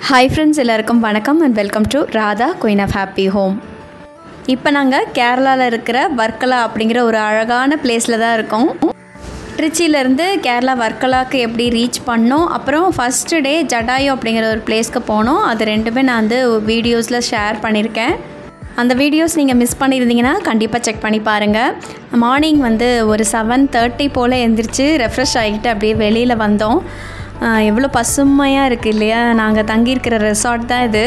Hi friends எல்லாருக்கும் வணக்கம் and welcome to Radha queen of happy home இப்போ நாங்கள் கேரளாவில் இருக்கிற வர்க்கலா அப்படிங்கிற ஒரு அழகான பிளேஸில் தான் இருக்கோம் திருச்சியிலேருந்து கேரளா வர்க்கலாக்கு எப்படி ரீச் பண்ணோம் அப்புறம் ஃபஸ்ட்டு டே ஜடாயோ அப்படிங்கிற ஒரு பிளேஸ்க்கு போனோம் அது ரெண்டுமே நான் வந்து வீடியோஸில் ஷேர் பண்ணியிருக்கேன் அந்த வீடியோஸ் நீங்கள் மிஸ் பண்ணியிருந்தீங்கன்னா கண்டிப்பாக செக் பண்ணி பாருங்கள் மார்னிங் வந்து ஒரு செவன் தேர்ட்டி போல் எந்திரிச்சு ரெஃப்ரெஷ் ஆகிட்டு அப்படியே வெளியில் வந்தோம் ஆஹ் எவ்வளோ பசுமையாக இருக்குது இல்லையா நாங்கள் தங்கியிருக்கிற ரெசார்ட் தான் இது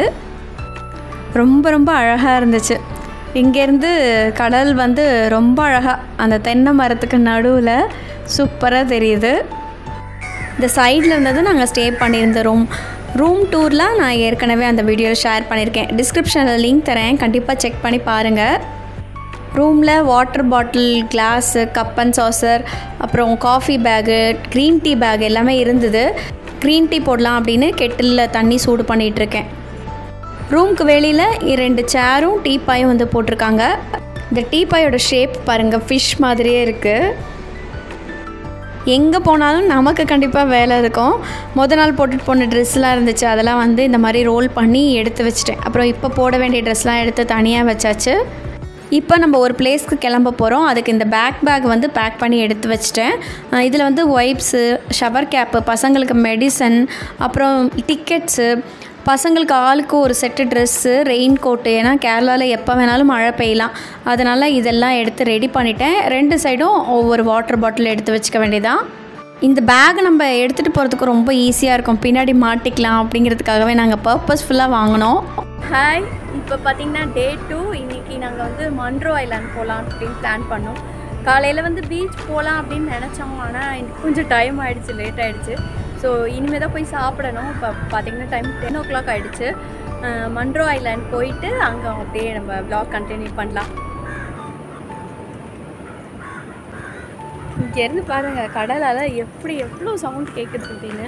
ரொம்ப ரொம்ப அழகாக இருந்துச்சு இங்கேருந்து கடல் வந்து ரொம்ப அழகாக அந்த தென்னை மரத்துக்கு நடுவில் சூப்பராக தெரியுது இந்த சைடில் இருந்தது நாங்கள் ஸ்டே பண்ணியிருந்த ரூம் ரூம் டூர்லாம் நான் ஏற்கனவே அந்த வீடியோவில் ஷேர் பண்ணியிருக்கேன் டிஸ்கிரிப்ஷனில் லிங்க் தரேன் கண்டிப்பாக செக் பண்ணி பாருங்கள் ரூமில் water bottle glass cup and saucer அப்புறம் coffee bag green tea bag எல்லாமே இருந்தது க்ரீன் டீ போடலாம் அப்படின்னு கெட்டிலில் தண்ணி சூடு பண்ணிகிட்ருக்கேன் ரூம்க்கு வெளியில் ரெண்டு சேரும் டீப்பாயும் வந்து போட்டிருக்காங்க இந்த டீப்பாயோட ஷேப் பாருங்கள் ஃபிஷ் மாதிரியே இருக்குது எங்கே போனாலும் நமக்கு கண்டிப்பாக வேலை இருக்கும் முத நாள் போட்டுட்டு போன ட்ரெஸ்லாம் இருந்துச்சு அதெல்லாம் வந்து இந்த மாதிரி ரோல் பண்ணி எடுத்து வச்சிட்டேன் அப்புறம் இப்போ போட வேண்டிய ட்ரெஸ்லாம் எடுத்து தனியாக வச்சாச்சு இப்போ நம்ம ஒரு பிளேஸ்க்கு கிளம்ப போகிறோம் அதுக்கு இந்த பேக் பேக் வந்து பேக் பண்ணி எடுத்து வச்சிட்டேன் இதில் வந்து ஒய்ப்ஸு ஷவர் கேப்பு பசங்களுக்கு மெடிசன் அப்புறம் டிக்கெட்ஸு பசங்களுக்கு ஆளுக்கு ஒரு செட்டு ட்ரெஸ்ஸு ரெயின் கோட்டு ஏன்னா கேரளாவில் எப்போ வேணாலும் மழை பெய்யலாம் அதனால் இதெல்லாம் எடுத்து ரெடி பண்ணிட்டேன் ரெண்டு சைடும் ஒவ்வொரு வாட்டர் பாட்டில் எடுத்து வச்சுக்க வேண்டியதான் இந்த பேக் நம்ம எடுத்துகிட்டு போகிறதுக்கு ரொம்ப ஈஸியாக இருக்கும் பின்னாடி மாட்டிக்கலாம் அப்படிங்கிறதுக்காகவே நாங்கள் பர்பஸ்ஃபுல்லாக வாங்கினோம் ஹாய் இப்போ பார்த்தீங்கன்னா டே டூ இன்றைக்கி நாங்கள் வந்து மன்ட்ரோ ஐலாண்ட் போகலாம் அப்படின்னு பிளான் பண்ணோம் காலையில் வந்து பீச் போகலாம் அப்படின்னு நினச்சோம் ஆனால் இன்னைக்கு கொஞ்சம் டைம் ஆகிடுச்சு லேட் ஆகிடுச்சு ஸோ இனிமேல் தான் போய் சாப்பிடணும் இப்போ பார்த்தீங்கன்னா டைம் டென் ஓ கிளாக் ஆகிடுச்சு மன்ட்ரோ ஐலாண்ட் போயிட்டு அங்கே அப்படியே நம்ம வ்ளாக் கண்டினியூ பண்ணலாம் இங்கேருந்து பாருங்கள் கடலால் எப்படி எவ்வளோ சவுண்ட் கேட்குது அப்படின்னு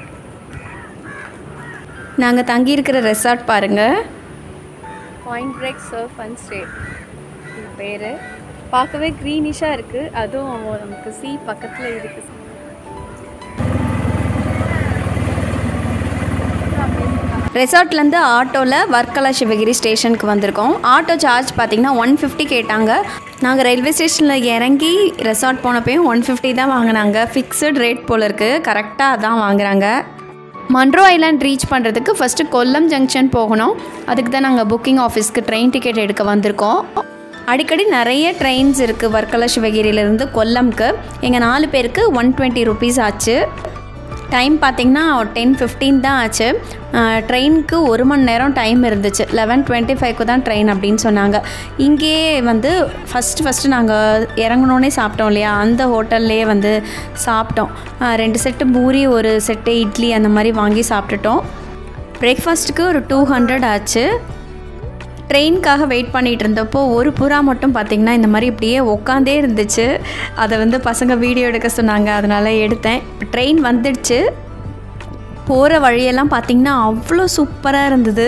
நாங்கள் தங்கியிருக்கிற ரெசார்ட் பாருங்கள் point break surf and stay இது பேர் பார்க்கவே க்ரீனிஷாக இருக்குது அதுவும் நமக்கு சி பக்கத்தில் இருக்குது ரெசார்ட்லேருந்து ஆட்டோவில் வர்க்கலா சிவகிரி ஸ்டேஷனுக்கு வந்திருக்கோம் ஆட்டோ சார்ஜ் பார்த்திங்கன்னா ஒன் ஃபிஃப்டி கேட்டாங்க நாங்கள் ரயில்வே ஸ்டேஷனில் இறங்கி ரெசார்ட் போனப்பையும் ஒன் ஃபிஃப்டி தான் வாங்கினாங்க ஃபிக்ஸட் ரேட் போல் இருக்குது கரெக்டாக அதான் வாங்குறாங்க மன்ட்ரோ ஐலாண்ட் ரீச் பண்ணுறதுக்கு ஃபஸ்ட்டு கொல்லம் ஜங்ஷன் போகணும் அதுக்கு தான் நாங்கள் புக்கிங் ஆஃபீஸ்க்கு ட்ரெயின் டிக்கெட் எடுக்க வந்திருக்கோம் அடிக்கடி நிறைய ட்ரெயின்ஸ் இருக்குது வர்க்கலா சிவகிரியிலேருந்து கொல்லம்க்கு எங்கள் நாலு பேருக்கு ஒன் டுவெண்ட்டி ருபீஸ் ஆச்சு டைம் பார்த்திங்கன்னா டென் ஃபிஃப்டீன் தான் ஆச்சு ட்ரெயினுக்கு ஒரு மணி நேரம் டைம் இருந்துச்சு லெவன் டுவெண்ட்டி ஃபைவ்க்கு தான் ட்ரெயின் அப்படின்னு சொன்னாங்க இங்கேயே வந்து ஃபஸ்ட்டு ஃபஸ்ட்டு நாங்கள் இறங்கினோன்னே சாப்பிட்டோம் இல்லையா அந்த ஹோட்டல்லையே வந்து சாப்பிட்டோம் ரெண்டு செட்டு பூரி ஒரு செட்டு இட்லி அந்த மாதிரி வாங்கி சாப்பிட்டுட்டோம் பிரேக்ஃபாஸ்ட்டுக்கு ஒரு டூ ஹண்ட்ரட் ஆச்சு ட்ரெயின்காக வெயிட் பண்ணிகிட்டு இருந்தப்போ ஒரு புறா மட்டும் பார்த்திங்கன்னா இந்த மாதிரி இப்படியே உட்காந்தே இருந்துச்சு அதை வந்து பசங்க வீடியோ எடுக்க சொன்னாங்க அதனால் எடுத்தேன் ட்ரெயின் வந்துடுச்சு போகிற வழியெல்லாம் பார்த்திங்கன்னா அவ்வளோ சூப்பராக இருந்தது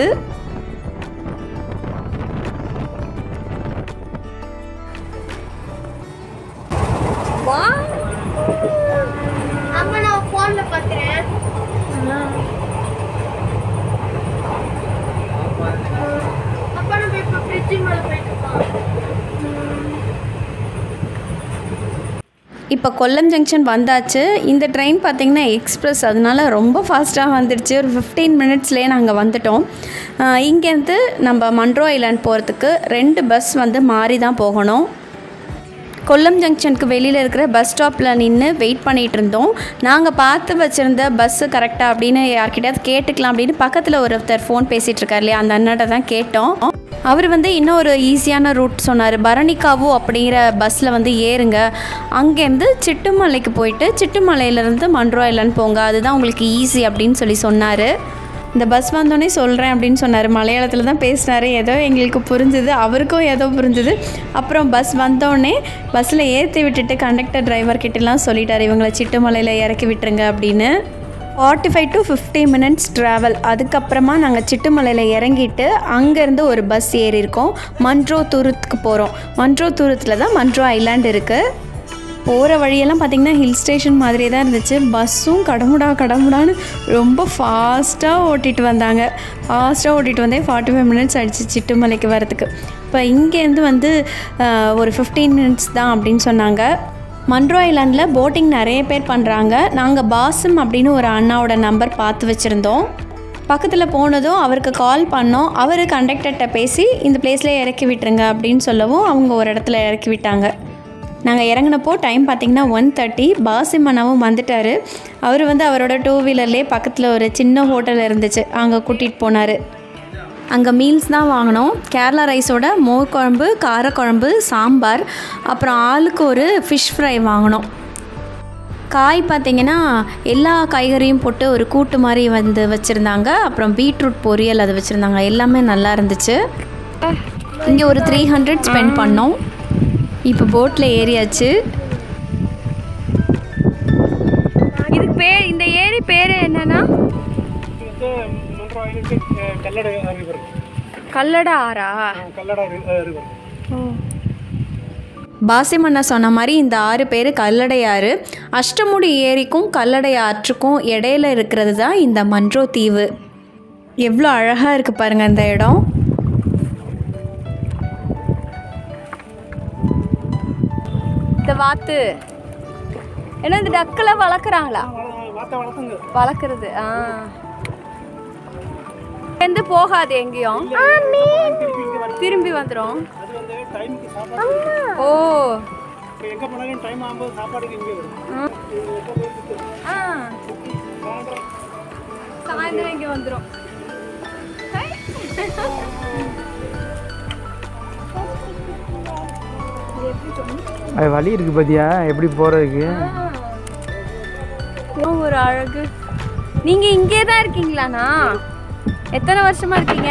அம்மா நான் ஃபோன்ல பாக்குறேன் அப்பா நம்ம இப்ப ஃப்ரிட்ஜ் மேல போயிட்டு இருக்கோம் இப்போ கொல்லம் ஜங்ஷன் வந்தாச்சு இந்த ட்ரெயின் பார்த்திங்கன்னா எக்ஸ்பிரஸ் அதனால ரொம்ப ஃபாஸ்ட்டாக வந்துடுச்சு ஒரு ஃபிஃப்டீன் மினிட்ஸ்லேயே நாங்கள் வந்துட்டோம் ஆஹ் இங்கேருந்து நம்ம மன்ட்ரோ ஐலாண்ட் போகிறதுக்கு ரெண்டு பஸ் வந்து மாறி தான் போகணும் கொல்லம் ஜங்ஷனுக்கு வெளியில் இருக்கிற பஸ் ஸ்டாப்பில் நின்று வெயிட் பண்ணிகிட்டு இருந்தோம் நாங்கள் பார்த்து வச்சுருந்த பஸ்ஸு கரெக்டாக அப்படின்னு யார்கிட்டயாவது கேட்டுக்கலாம் அப்படின்னு பக்கத்தில் ஒருத்தர் ஃபோன் பேசிகிட்டு இருக்கார் இல்லையா அந்த அண்ணாட்ட தான் கேட்டோம் அவர் வந்து இன்னும் ஒரு ஈஸியான ரூட் சொன்னார் பரணிக்காவோ அப்படிங்கிற பஸ்ஸில் வந்து ஏறுங்க அங்கேருந்து சிட்டுமலைக்கு போயிட்டு சிட்டுமலையிலேருந்து மன்ட்ரோ ஐலாண்ட் போங்க அதுதான் உங்களுக்கு ஈஸி அப்படின்னு சொல்லி சொன்னார் இந்த பஸ் வந்தோடனே சொல்கிறேன் அப்படின்னு சொன்னார் மலையாளத்தில் தான் பேசினார் ஏதோ எங்களுக்கு புரிஞ்சுது அவருக்கும் ஏதோ புரிஞ்சுது அப்புறம் பஸ் வந்தோடனே பஸ்ஸில் ஏற்றி விட்டுட்டு கண்டக்டர் டிரைவர் கிட்டலாம் சொல்லிட்டார் இவங்களை சிட்டுமலையில் இறக்கி விட்டுருங்க அப்படின்னு forty five to fifty minutes travel அதுக்கப்புறமா நாங்கள் சிட்டுமலையில் இறங்கிட்டு அங்கேருந்து ஒரு பஸ் ஏறியிருக்கோம் மன்ட்ரோ தூரத்துக்கு போகிறோம் மன்ட்ரோ தூரத்தில் தான் மன்ட்ரோ ஐலாண்ட் இருக்குது போகிற வழியெல்லாம் பார்த்திங்கன்னா ஹில் ஸ்டேஷன் மாதிரியே தான் இருந்துச்சு பஸ்ஸும் கடமுடா கடமுடான்னு ரொம்ப ஃபாஸ்ட்டாக ஓட்டிகிட்டு வந்தாங்க ஃபாஸ்ட்டாக ஓட்டிகிட்டு வந்தே ஃபார்ட்டி ஃபைவ் மினிட்ஸ் ஆயிடுச்சு சிட்டுமலைக்கு வரதுக்கு இப்போ இங்கேருந்து வந்து ஆஹ், ஒரு ஃபிஃப்டீன் மினிட்ஸ் தான் அப்படின்னு சொன்னாங்க மன்ட்ரோ ஐலாண்டில் போட்டிங் நிறைய பேர் பண்ணுறாங்க நாங்கள் பாசம் அப்படின்னு ஒரு அண்ணாவோட நம்பர் பார்த்து வச்சுருந்தோம் பக்கத்தில் போனதும் அவருக்கு கால் பண்ணோம் அவர் கண்டக்டர்கிட்ட பேசி இந்த பிளேஸில் இறக்கி விட்டுருங்க அப்படின்னு சொல்லவும் அவங்க ஒரு இடத்துல இறக்கி விட்டாங்க நாங்கள் இறங்கினப்போ டைம் பார்த்திங்கன்னா ஒன் தேர்ட்டி பாசிம் அண்ணாவும் வந்துட்டார் அவர் வந்து அவரோட டூ வீலர்லேயே பக்கத்தில் ஒரு சின்ன ஹோட்டல் இருந்துச்சு அங்கே கூட்டிகிட்டு போனார் அங்கே மீல்ஸ் தான் வாங்கினோம் கேரளா ரைஸோட மோர் குழம்பு காரக்குழம்பு சாம்பார் அப்புறம் ஆளுக்கு ஒரு ஃபிஷ் ஃப்ரை வாங்கினோம் காய் பார்த்தீங்கன்னா எல்லா காய்கறியும் போட்டு ஒரு கூட்டு மாதிரி வந்து வச்சுருந்தாங்க அப்புறம் பீட்ரூட் பொரியல் அது வச்சுருந்தாங்க எல்லாமே நல்லா இருந்துச்சு இங்கே ஒரு த்ரீ ஹண்ட்ரட் ஸ்பெண்ட் பண்ணோம் இப்போ போட்டில் ஏறியாச்சு இதுக்கு பேர் இந்த ஏரி பேர் என்னன்னா இது மன்ற ஆயிலுக்கு கல்லட ரிவர் கல்லட ஆறா கல்லட ரிவர் பாசிமண்ணா சொன்ன மாதிரி இந்த ஆறு பேர் கல்லடை ஆறு அஷ்டமுடி ஏரிக்கும் கல்லடை ஆற்றுக்கும் இடையில இருக்கிறது தான் இந்த மன்றோ தீவு எவ்வளோ அழகாக இருக்குது பாருங்கள் இந்த இடம் இந்த வாத்து ஏன்னா இந்த டக்கெல்லாம் வளர்க்குறாங்களா வாத்த வளர்த்துங்க வளர்க்குறது ஆ எந்த போகாது எங்கேயும் திரும்பி வந்துடும் அது வந்து டைமுக்கு சாப்பாடு ஓ இப்போ எங்கே போனாலும் டைம் ஆகும்போது சாப்பாடுக்கு இங்கே வரும் ஆ சாயந்தரம் இங்கே வந்துடும் அது வழி இருக்கு பாத்தியா எப்படி போறதுக்கு ஒரு அழகு நீங்க இங்கே தான் இருக்கீங்களாண்ணா எத்தனை வருஷமா இருக்கீங்க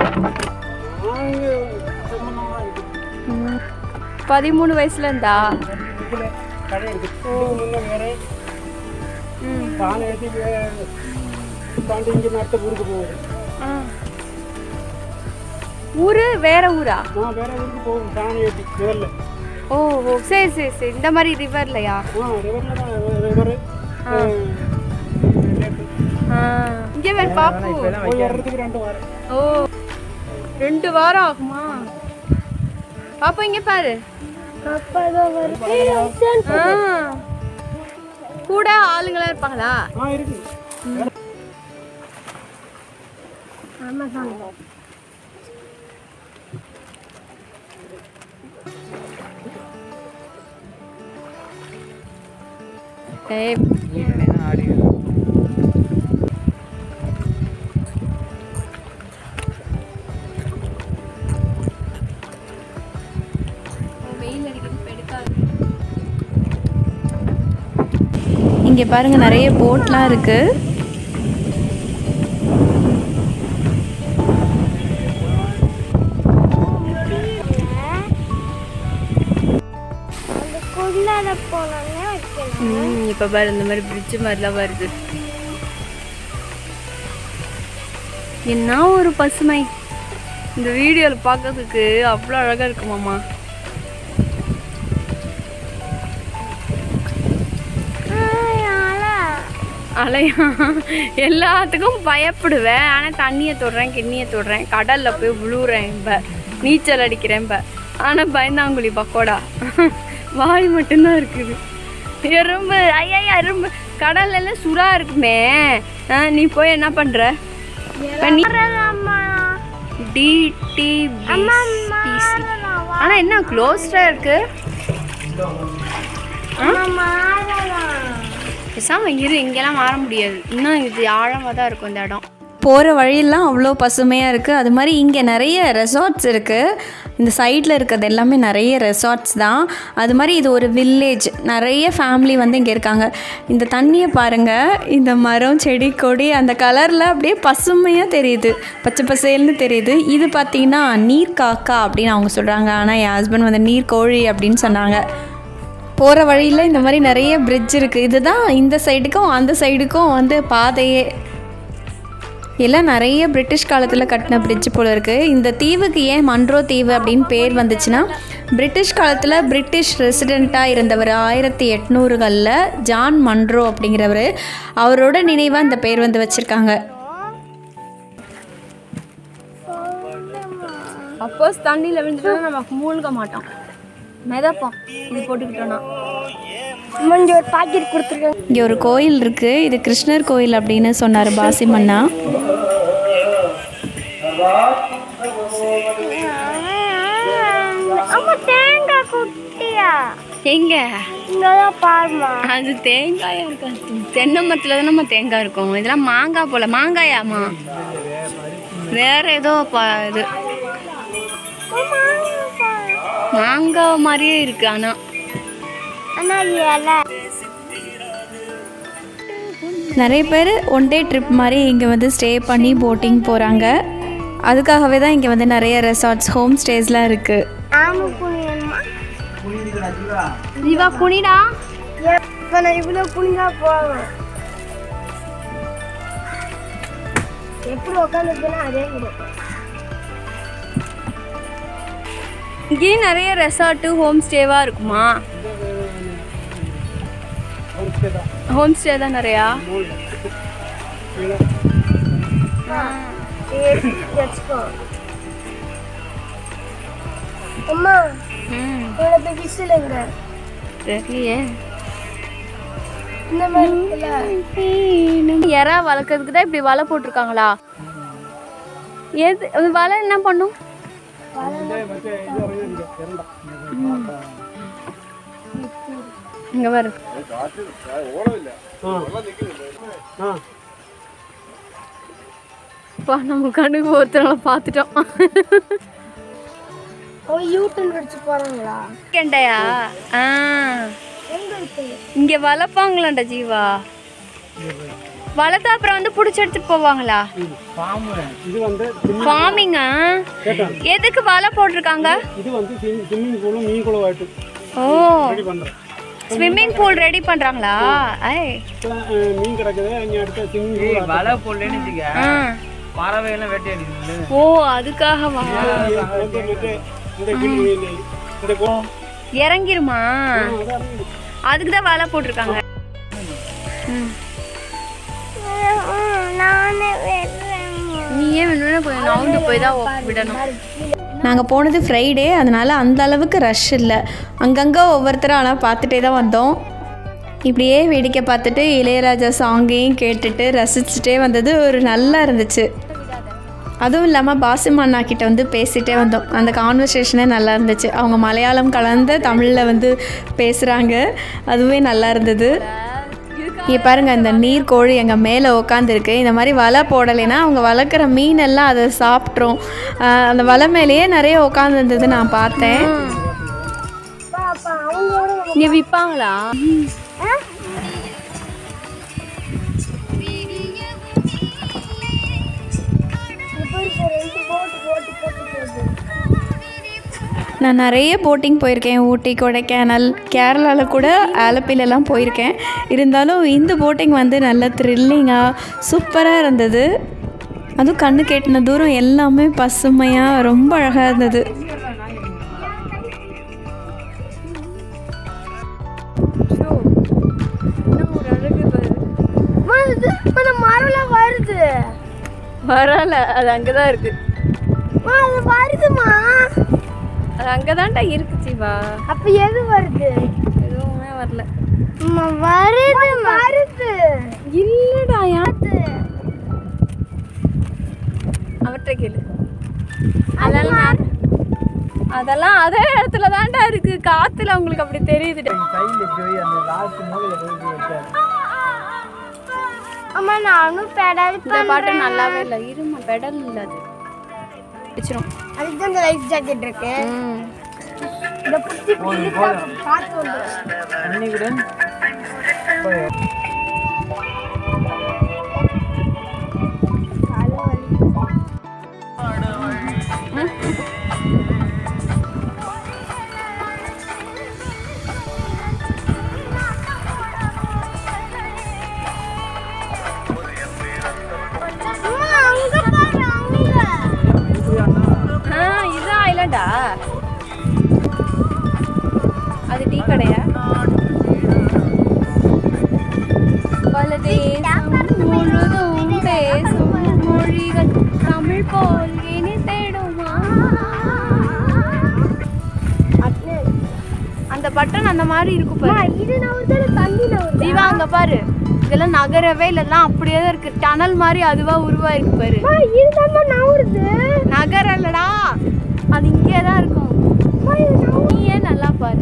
பதிமூணு வயசுல இருந்தா இதில் கடை எடுத்து முன்னே வேறு பானை ஏற்றி தாண்டி இங்கே அடுத்த ஊருக்கு போகுது ஊரு வேற ஊரா நான் வேற ஊருக்கு போகும் பானை ஏற்றி ரிவரில் ஓ ஓ சரி சரி சரி இந்த மாதிரி ரிவர்லையா ஆ ரிவரில் தான் ரிவர் இங்கே வேற பாப்பு போய் வர்றதுக்கு ரெண்டு வாரம் ஓ ரெண்டு வாரம் ஆகுமா பாப்பா இங்க பாரு ஆ. கூட ஆளுங்களா இருப்பாங்களா ஆ இருக்கு ஏய் வெயில் அடிக்கிறது எடுக்காது இங்கே பாருங்கள் நிறைய போட்லாம் இருக்குது இப்போ பாரு இந்த மாதிரி பிரிட்ஜ் மாதிரிலாம் வருது என்ன ஒரு பசுமை இந்த வீடியோவில் பார்க்கறதுக்கு அவ்வளோ அழகாக இருக்குமாம்மா அலையா எல்லாத்துக்கும் பயப்படுவேன் ஆனால் தண்ணியை தொடுறேன் கிண்ணியை தொடுறேன் கடலில் போய் விழுவுறேன் இப்போ நீச்சல் அடிக்கிறேன் இப்போ ஆனால் பயந்தாங்குழி பக்கோடா வாய் மட்டும்தான் இருக்குது எறும்பு ஐயா எறும்பு கடல்ல எல்லாம் சுறா இருக்குமே ஆ, நீ போய் என்ன பண்ற இப்ப நீ டிடிபிசி ஆனா என்ன க்ளோஸ்டா இருக்கு பேசாம இரு இங்கெல்லாம் மாற முடியாது இன்னும் இது ஆழமா தான் இருக்கும் இந்த இடம் போகிற வழியெல்லாம் அவ்வளோ பசுமையாக இருக்குது அது மாதிரி இங்கே நிறைய ரெசார்ட்ஸ் இருக்குது இந்த சைடில் இருக்கிறது எல்லாமே நிறைய ரெசார்ட்ஸ் தான் அது மாதிரி இது ஒரு வில்லேஜ் நிறைய ஃபேமிலி வந்து இங்கே இருக்காங்க இந்த தண்ணியை பாருங்கள் இந்த மரம் செடி கொடி அந்த கலரில் அப்படியே பசுமையாக தெரியுது பச்சை பசேல்னு தெரியுது இது பார்த்தீங்கன்னா நீர் காக்கா அப்படின்னு அவங்க சொல்கிறாங்க ஆனால் என் ஹஸ்பண்ட் வந்து நீர் கோழி அப்படின்னு சொன்னாங்க போகிற வழியில் இந்த மாதிரி நிறைய பிரிட்ஜ் இருக்குது இதுதான் இந்த சைடுக்கும் அந்த சைடுக்கும் வந்து பாதையே எல்லாம் நிறைய பிரிட்டிஷ் காலத்தில் கட்டின பிரிட்ஜ் போல இருக்குது இந்த தீவுக்கு ஏன் மன்ரோ தீவு அப்படின்னு பேர் வந்துச்சுன்னா பிரிட்டிஷ் காலத்தில் பிரிட்டிஷ் ரெசிடெண்ட்டாக இருந்தவர் ஆயிரத்தி எட்நூறுகளில் ஜான் மன்ரோ அப்படிங்கிறவர் அவரோட நினைவாக இந்த பேர் வந்து வச்சுருக்காங்க அப்போஸ் தண்ணியில் விழுந்துட்டோம்னா நம்ம மூழ்க மாட்டோம் மிதப்போம் இது போட்டுக்கிட்டோன்னா இங்க ஒரு பாக்கெட் கொடுத்துருக்காங்க இங்கே ஒரு கோயில் இருக்குது இது கிருஷ்ணர் கோயில் அப்படின்னு சொன்னார் பாசிமண்ணா அம்மா தேங்காய் குட்டியா எங்க இங்கதான் பாருமா அது தேங்காயா இருக்காது தென்னை மரத்துல தான் நம்ம தேங்காய் இருக்கும் இதெல்லாம் மாங்காய் போல மாங்காயாமா வேற ஏதோ ப இது மாங்காய் மாதிரியே இருக்கு ஆனா ஆனா இலை நிறைய பேர் ஒன் டே ட்ரிப் மாதிரி இங்கே வந்து ஸ்டே பண்ணி போட்டிங் போகிறாங்க அதுக்காகவே தான் இங்கே வந்து நிறைய ரெசார்ட்ஸ் ஹோம் ஸ்டேஸ்லாம் இருக்குது ஆமா குனியணுமா ஜீவா குனிடா இப்ப நான் இவ்வளவு குனிஞ்சா போவேன் எப்படி உட்காந்துருக்குன்னா அதே கிடைக்கும் இங்கேயும் நிறைய ரெசார்ட்டு ஹோம் ஸ்டேவா இருக்குமா ஹோம் ஸ்டே தான் நிறையா வச்சுக்கோ அம்மா ம் உனக்கு விசிலுங்க தெரியலையே இந்த மாதிரி இருக்குல்ல எறா வளர்க்கறதுக்கு தான் இப்படி வலை போட்டிருக்காங்களா எது அது வலை என்ன பண்ணும் இங்க பாரு ஆ பா நம்ம கண்ணுக்கு ஒருத்தனால பார்த்துட்டோம் அவங்க யூட்டன் அடிச்சு போறாங்களா கேண்டையா ஆ எங்க இருக்கு இங்க வளர்ப்பாங்களாண்டா ஜீவா வளர்த்தா அப்புறம் வந்து பிடிச்சி எடுத்துட்டு போவாங்களா இது வந்து ஃபார்மிங்கா எதுக்கு வலை போட்டிருக்காங்க இது வந்து ஸ்விம்மிங் பூலும் மீன் குளவாட்டு ஓ ரெடி பண்ணுறேன் ஸ்விம்மிங் பூல் ரெடி பண்றாங்களா ஐ மீன் கிடக்குது இங்கே அடுத்த ஸ்விம்மிங் பூல் வலை போடலன்னு வச்சுக்க ஆ பறவைகள்லாம் வேட்டையாடிது ஓ அதுக்காகவா வந்து மற்ற இந்த கிளி இந்த கோ- இறங்கிருமா அதான் அதுக்கு தான் வலை போட்டிருக்காங்க ம். நானே வெறும் நீ ஏன் வேணும்னா கொஞ்சம் நவுந்து போய் தான் ஒ- விடணும் நாங்கள் போனது ஃப்ரைடே அதனால் அந்த அளவுக்கு ரஷ் இல்லை அங்கங்கே ஒவ்வொருத்தரும் ஆனால் பார்த்துட்டே தான் வந்தோம் இப்படியே வேடிக்கை பார்த்துட்டு இளையராஜா சாங்கையும் கேட்டுட்டு ரசிச்சுட்டே வந்தது ஒரு நல்லா இருந்துச்சு அதுவும் இல்லாமல் பாசிம் அண்ணா கிட்ட வந்து பேசிகிட்டே வந்தோம் அந்த கான்வர்சேஷனே நல்லா இருந்துச்சு அவங்க மலையாளம் கலந்த தமிழில் வந்து பேசுகிறாங்க அதுவே நல்லா இருந்தது இங்கே பாருங்கள் இந்த நீர் கோழி எங்கள் மேலே உட்காந்துருக்கு இந்த மாதிரி வலை போடலைன்னா அவங்க வளர்க்குற மீன் எல்லாம் அதை சாப்பிட்ரும் ஆஹ் அந்த வலை மேலேயே நிறைய உட்காந்துருந்தது நான் பார்த்தேன் பாப்பா அவங்களோட இங்க விற்பாங்களா ரெண்டு போட்டு போட்டு போட்டு போகுது நான் நிறைய போட்டிங் போயிருக்கேன் ஊட்டி கொடைக்கானல் கேரளாவில் கூட ஆலப்பிலெல்லாம் போயிருக்கேன் இருந்தாலும் இந்த போட்டிங் வந்து நல்ல த்ரில்லிங்காக சூப்பராக இருந்தது அதுவும் கண்ணு கேட்டின தூரம் எல்லாமே பசுமையாக ரொம்ப அழகாக இருந்தது வருது அந்த மரம்லாம் வருது வரல அது அங்கதான் இருக்கு அம்மா, அது வருதுமா அது அங்கதான்டா இருக்கு ஜீவா அப்ப எது வருது எதுவுமே வரல அம்மா, வருது வருது இல்லடா யாத்து அவர்கிட்ட கேளு அதெல்லாம் அதெல்லாம் அதே இடத்துல தான்டா இருக்கு காத்துல உங்களுக்கு அப்படி தெரியுது கையில் போய் அந்த லாஸ்ட் மூலையில் போய் போய் வச்சாரு அம்மா நானும் பெடல் இந்த பாட்டு நல்லாவே இல்லை இருமா பெடல் இல்லை அது வச்சிரும் அதுக்கு தான் இந்த லைஃப் ஜாக்கெட் இருக்கு ம் இந்த புத்தி காத்து வந்துடும் அன்னி கூட அம்மா, முள் போல் இனி தேடுமா அந்த பட்டன் அந்த மாதிரி இருக்கும் பாரு இது நவுறுதல தண்ணி நவுறுது ஜீவா அங்க பாரு இதெல்லாம் நகரவே இல்லைலாம் அப்படியே தான் இருக்கு டனல் மாதிரி அதுவா உருவாயிருக்கு பாரு இது நம்ம நவுறுது நகரல்லடா அது இங்கே தான் இருக்கும் நீயே நல்லா பாரு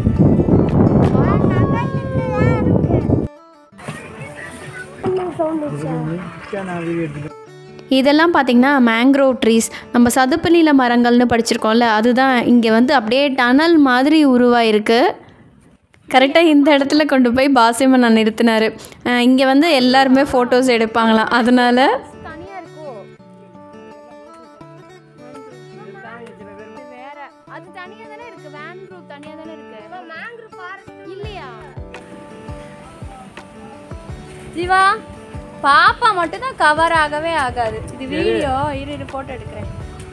இதெல்லாம் பார்த்திங்கன்னா மேங்க்ரோவ் ட்ரீஸ் நம்ம சதுப்பு நில மரங்கள்னு படிச்சிருக்கோம்ல அதுதான் இங்கே வந்து அப்படியே டனல் மாதிரி உருவாயிருக்கு கரெக்டாக இந்த இடத்துல கொண்டு போய் பாசிமன் நான் நிறுத்தினார் இங்கே வந்து எல்லாருமே ஃபோட்டோஸ் எடுப்பாங்களாம் அதனால தனியா இருக்கோ வேற அது தனியா தானே இருக்கு வேன் குரூப் தனியா தானே இருக்கு மேங்க்ரூவ் ஃபாரஸ்ட் இல்லையா ஜீவா பாப்பா மட்டும் தான் கவர் ஆகவே ஆகாது இது வீடியோ இரு இரு போட்டோ எடுக்கிறேன்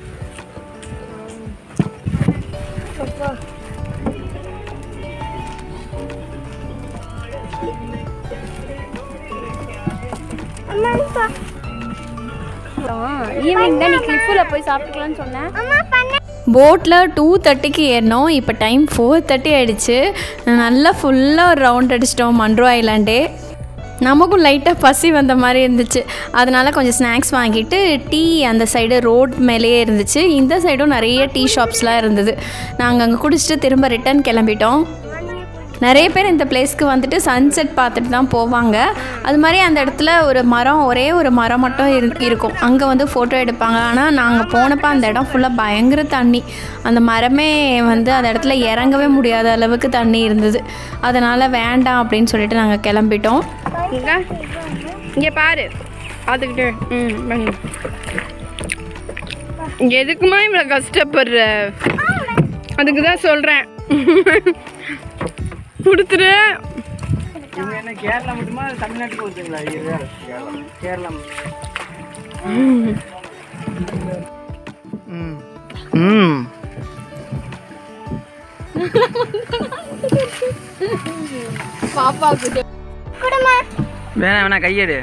ஈவினிங் தான் நீ கிளிஃபில் போய் சாப்பிட்டுக்கலாம்னு சொன்னேன் போட்டில் டூ தேர்ட்டிக்கு ஏறினோம் இப்போ டைம் ஃபோர் தேர்ட்டி ஆயிடுச்சு நல்லா ஃபுல்லாக ஒரு ரவுண்ட் அடிச்சிட்டோம் மன்ரோ ஐலாண்டே நமக்கும் லைட்டாக பசி வந்த மாதிரி இருந்துச்சு அதனால் கொஞ்சம் ஸ்நாக்ஸ் வாங்கிட்டு டீ அந்த சைடு ரோட் மேலேயே இருந்துச்சு இந்த சைடும் நிறைய டீ ஷாப்ஸ்லாம் இருந்தது நாங்கள் அங்கே குடிச்சிட்டு திரும்ப ரிட்டர்ன் கிளம்பிட்டோம் நிறைய பேர் இந்த பிளேஸ்க்கு வந்துட்டு சன்செட் பார்த்துட்டு தான் போவாங்க அது மாதிரி அந்த இடத்துல ஒரு மரம் ஒரே ஒரு மரம் மட்டும் இரு இருக்கும் அங்கே வந்து ஃபோட்டோ எடுப்பாங்க ஆனால் நாங்கள் போனப்போ அந்த இடம் ஃபுல்லாக பயங்கர தண்ணி அந்த மரமே வந்து அந்த இடத்துல இறங்கவே முடியாத அளவுக்கு தண்ணி இருந்தது அதனால் வேண்டாம் அப்படின்னு சொல்லிட்டு நாங்கள் கிளம்பிட்டோம் இங்க இங்க பாரு அதுக்கிட்ட ம் பண்ணு எதுக்குமா இவ்வளோ கஷ்டப்படுற அதுக்கு தான் சொல்கிறேன் கொடுத்துரு இவங்க என்ன கேரளா மட்டுமா தமிழ்நாட்டுக்கு வந்துங்களா இது வேற கேரளா ம் ம் பாப்பாவுக்கு வேணா வேணா கையெடு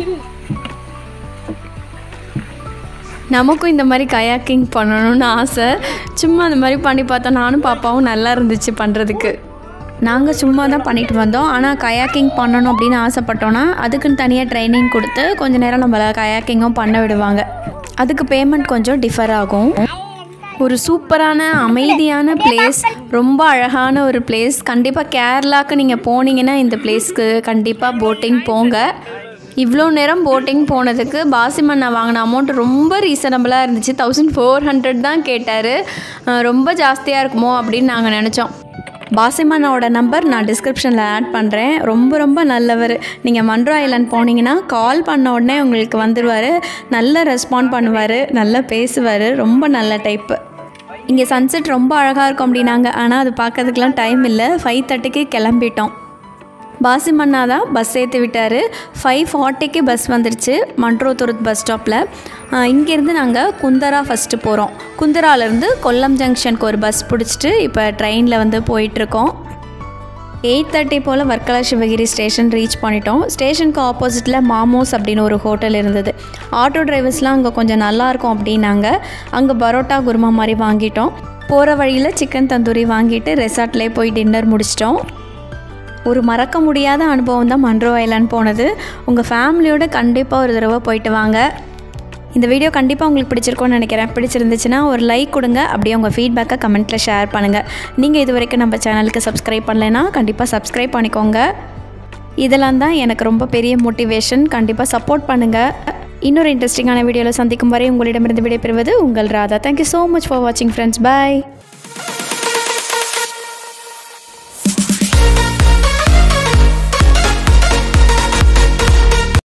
நமக்கும் இந்த மாதிரி கயாக்கிங் பண்ணணும்னு ஆசை சும்மா அந்த மாதிரி பண்ணி பார்த்தோம் நானும் பாப்பாவும் நல்லா இருந்துச்சு பண்ணுறதுக்கு நாங்கள் சும்மா தான் பண்ணிட்டு வந்தோம் ஆனால் கயாக்கிங் பண்ணணும் அப்படின்னு ஆசைப்பட்டோன்னா அதுக்குன்னு தனியாக ட்ரைனிங் கொடுத்து கொஞ்ச நேரம் நம்மளை கயாக்கிங்கும் பண்ண விடுவாங்க அதுக்கு பேமெண்ட் கொஞ்சம் டிஃபர் ஆகும் ஒரு சூப்பரான அமைதியான பிளேஸ் ரொம்ப அழகான ஒரு பிளேஸ் கண்டிப்பாக கேரளாக்கு நீங்கள் போனீங்கன்னா இந்த பிளேஸ்க்கு கண்டிப்பாக போட்டிங் போங்க இவ்வளோ நேரம் போட்டிங் போனதுக்கு பாசிமண்ணா வாங்கின அமௌண்ட் ரொம்ப ரீசனபிளாக இருந்துச்சு தௌசண்ட் ஃபோர் ஹண்ட்ரட் தான் கேட்டார் ரொம்ப ஜாஸ்தியாக இருக்குமோ அப்படின்னு நாங்கள் நினச்சோம் பாசிமண்ணாவோட நம்பர் நான் டிஸ்கிரிப்ஷனில் ஆட் பண்ணுறேன் ரொம்ப ரொம்ப நல்லவர் நீங்கள் மன்ட்ரோ ஐலாண்ட் போனீங்கன்னா கால் பண்ண உடனே உங்களுக்கு வந்துடுவார் நல்ல ரெஸ்பாண்ட் பண்ணுவார் நல்லா பேசுவார் ரொம்ப நல்ல டைப்பு இங்கே சன்செட் ரொம்ப அழகாக இருக்கும் அப்படின்னாங்க ஆனால் அது பார்க்கறதுக்கெலாம் டைம் இல்லை ஃபைவ் தேர்ட்டிக்கு கிளம்பிட்டோம் பாசிமண்ணா தான் பஸ் ஏற்றி விட்டார் ஃபைவ் ஃபார்ட்டிக்கு பஸ் வந்துருச்சு மன்ட்ரோதுருத் பஸ் ஸ்டாப்பில் இங்கேருந்து நாங்கள் குந்தரா ஃபஸ்ட்டு போகிறோம் குந்தராலேருந்து கொல்லம் ஜங்ஷனுக்கு ஒரு பஸ் பிடிச்சிட்டு இப்போ ட்ரெயினில் வந்து போயிட்டுருக்கோம் எயிட் தேர்ட்டி போல் வர்க்கலா சிவகிரி ஸ்டேஷன் ரீச் பண்ணிட்டோம் ஸ்டேஷனுக்கு ஆப்போசிட்டில் மாமோஸ் அப்படின்னு ஒரு ஹோட்டல் இருந்தது ஆட்டோ டிரைவர்ஸ்லாம் அங்கே கொஞ்சம் நல்லாயிருக்கும் அப்படின்னாங்க அங்கே பரோட்டா குருமா மாதிரி வாங்கிட்டோம் போகிற வழியில் சிக்கன் தந்தூரி வாங்கிட்டு ரெசார்ட்லேயே போய் டின்னர் முடிச்சிட்டோம் ஒரு மறக்க முடியாத அனுபவம் தான் மன்ட்ரோ ஐலாண்ட் போனது உங்கள் ஃபேமிலியோட கண்டிப்பாக ஒரு தடவை போயிட்டு வாங்க இந்த வீடியோ கண்டிப்பாக உங்களுக்கு பிடிச்சிருக்கும்னு நினைக்கிறேன் பிடிச்சிருந்துச்சுன்னா ஒரு லைக் கொடுங்க அப்படியே உங்கள் ஃபீட்பேக்கை கமெண்ட்டில் ஷேர் பண்ணுங்கள் நீங்கள் இது வரைக்கும் நம்ம சேனலுக்கு சப்ஸ்கிரைப் பண்ணலைன்னா கண்டிப்பாக சப்ஸ்கிரைப் பண்ணிக்கோங்க இதெல்லாம் தான் எனக்கு ரொம்ப பெரிய மோட்டிவேஷன் கண்டிப்பாக சப்போர்ட் பண்ணுங்கள் இன்னொரு இன்ட்ரெஸ்டிங்கான வீடியோவில் சந்திக்கும் வரை உங்களிடமிருந்து விடைபெறுவது உங்கள் Radha thank you so much for வாட்சிங் ஃப்ரெண்ட்ஸ் பாய்